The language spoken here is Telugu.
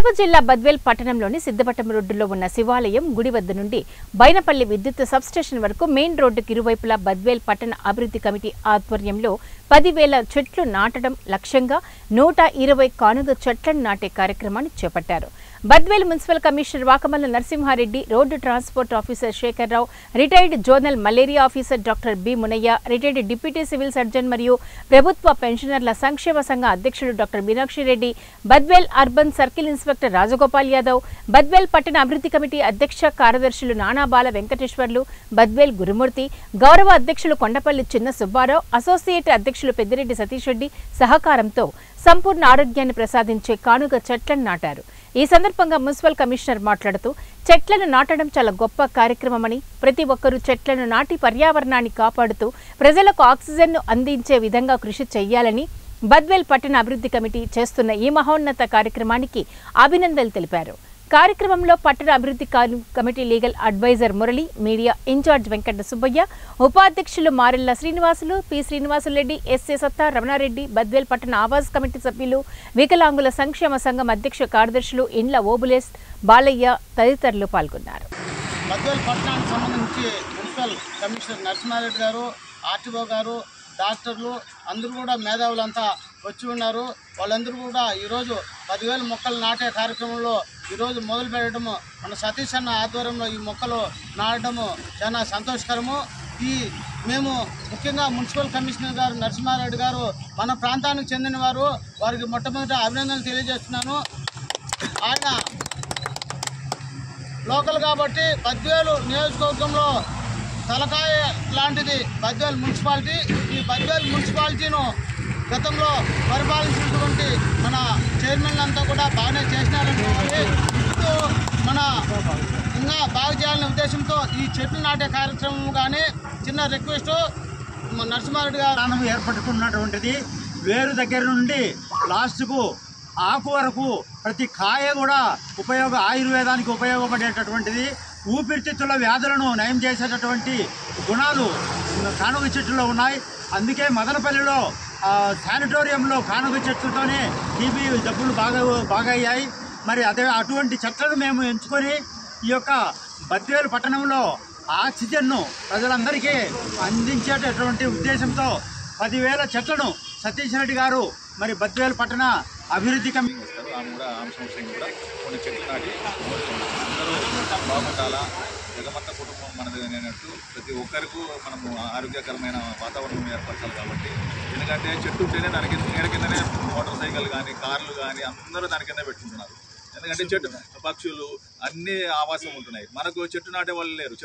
కడప జిల్లా బద్వేల్ పట్టణంలోని సిద్ధపట్టం రోడ్డులో ఉన్న శివాలయం గుడి వద్ద నుండి బైనపల్లి విద్యుత్ సబ్స్టేషన్ వరకు మెయిన్ రోడ్డుకి ఇరువైపులా బద్వేల్ పట్టణ అభివృద్ధి కమిటీ ఆధ్వర్యంలో పదివేల చెట్లు నాటడం లక్ష్యంగా నూట ఇరవై కానుగ చెట్లను నాటే కార్యక్రమాన్ని చేపట్టారు Badvel municipal commissioner Vakamalla Narasimhareddy road transport officer Sekhar Rao retired zonal malaria officer doctor B Munayya retired deputy civil surgeon మరియు ప్రభుత్వ పెన్షనర్ల సంక్షేమ సంఘ అధ్యక్షుడు doctor Meenakshi Reddy Badvel urban circle inspector Rajagopal Yadav Badvel పట్టణ అభివృద్ధి కమిటీ అధ్యక్ష కార్యదర్శులు నానాబాల వెంకటేశ్వర్లు బద్వేల్ గురుమూర్తి గౌరవ అధ్యక్షులు కొండపల్లి చిన్న సుబ్బారావు అసోసియేట్ అధ్యక్షులు పెద్దిరెడ్డి సతీష్ రెడ్డి సహకారంతో సంపూర్ణ ఆరోగ్యాన్ని ప్రసాదించే కానుగ చెట్లను నాటారు ఈ సందర్భంగా మున్సిపల్ కమిషనర్ మాట్లాడుతూ చెట్లను నాటడం చాలా గొప్ప కార్యక్రమమని ప్రతి ఒక్కరూ చెట్లను నాటి పర్యావరణాన్ని కాపాడుతూ ప్రజలకు ఆక్సిజన్ను అందించే విధంగా కృషి చేయాలని బద్వేల్ పట్టణ అభివృద్ధి కమిటీ చేస్తున్న ఈ మహోన్నత కార్యక్రమానికి అభినందనలు తెలిపారు కార్యక్రమంలో పట్టణ అభివృద్ధి కాను- committee legal adviser Murali media in charge Venkata Subbaiah ఉపాధ్యక్షులు మారెల్ల శ్రీనివాసులు పి శ్రీనివాసులరెడ్డి ఎస్ఏ సత్తా రమణారెడ్డి బద్వేల్ పట్టణ ఆవాస్ కమిటీ సభ్యులు వికలాంగుల సంక్షేమ సంఘం అధ్యక్ష కార్యదర్శులు ఇండ్ల ఓబులేస్ బాలయ్య తదితరులు పాల్గొన్నారు బద్వేల్ పట్టణానికి సంబంధించి మున్సిపల్ కమిషనర్ నరసింహారెడ్డి గారు ఆర్టీఓ గారు డాక్టర్లు అందరూ కూడా మేధావులంతా వచ్చి ఉన్నారు వాళ్ళందరూ కూడా ఈరోజు పదివేల మొక్కలు నాటే కార్యక్రమంలో ఈరోజు మొదలు పెట్టడము మన సతీష్ అన్న ఆధ్వర్యంలో ఈ మొక్కలు నాటడము చాలా సంతోషకరము ఈ మేము ముఖ్యంగా మున్సిపల్ కమిషనర్ గారు నరసింహారెడ్డి గారు మన ప్రాంతానికి చెందిన వారు వారికి మొట్టమొదట అభినందనలు తెలియజేస్తున్నాను ఆయన లోకల్ కాబట్టి బద్వేలు నియోజకవర్గంలో తలకాయ లాంటిది బద్వేలు మున్సిపాలిటీ ఈ బద్వేలు మున్సిపాలిటీను గతంలో పరిపాలించినటువంటి మన చైర్మన్ అంతా కూడా బాగానే చేసినారనుకోవాలి ఇప్పుడు మన ఇంకా బాగా చేయాలనే ఉద్దేశంతో ఈ చెట్లు నాటే కార్యక్రమం కానీ చిన్న రిక్వెస్ట్ నరసింహారెడ్డి గారు స్థానం ఏర్పడుతున్నటువంటిది వేరు దగ్గర నుండి లాస్ట్కు ఆకు వరకు ప్రతి కాయ కూడా ఉపయోగ ఆయుర్వేదానికి ఉపయోగపడేటటువంటిది ఊపిరితిత్తుల వ్యాధులను నయం చేసేటటువంటి గుణాలు కానుగ చెట్టులో ఉన్నాయి అందుకే మదనపల్లిలో ఆ, శానిటోరియంలో కానుగ చెట్లతోనే టీబీ జబ్బులు బాగా బాగా అయ్యాయి మరి అదే అటువంటి చెట్లను మేము ఎంచుకొని ఈ యొక్క బద్వేలు పట్టణంలో ఆక్సిజన్ను ప్రజలందరికీ అందించేటటువంటి ఉద్దేశంతో పదివేల చెట్లను సతీష్ రెడ్డి గారు మరి బద్వేలు పట్టణ అభివృద్ధి కమిటీ చేస్తారు ఆమె కూడా ఆమె సంవత్సరం కూడా కొన్ని చెట్లు నాటి అందరూ బాగుండాలా జగమంత కుటుంబం మనది అనేటట్టు ప్రతి ఒక్కరికి మనము ఆరోగ్యకరమైన వాతావరణం ఏర్పరచాలి కాబట్టి ఎందుకంటే చెట్టు ఉంటేనే దానికి నీడ కిందనే మోటార్ సైకిల్ కానీ కార్లు కానీ అందరూ దాని కింద పెట్టుకుంటున్నారు ఎందుకంటే చెట్టు పక్షులు అన్ని ఆవాసం ఉంటున్నాయి మనకు చెట్టు నాటే వాళ్ళు లేరు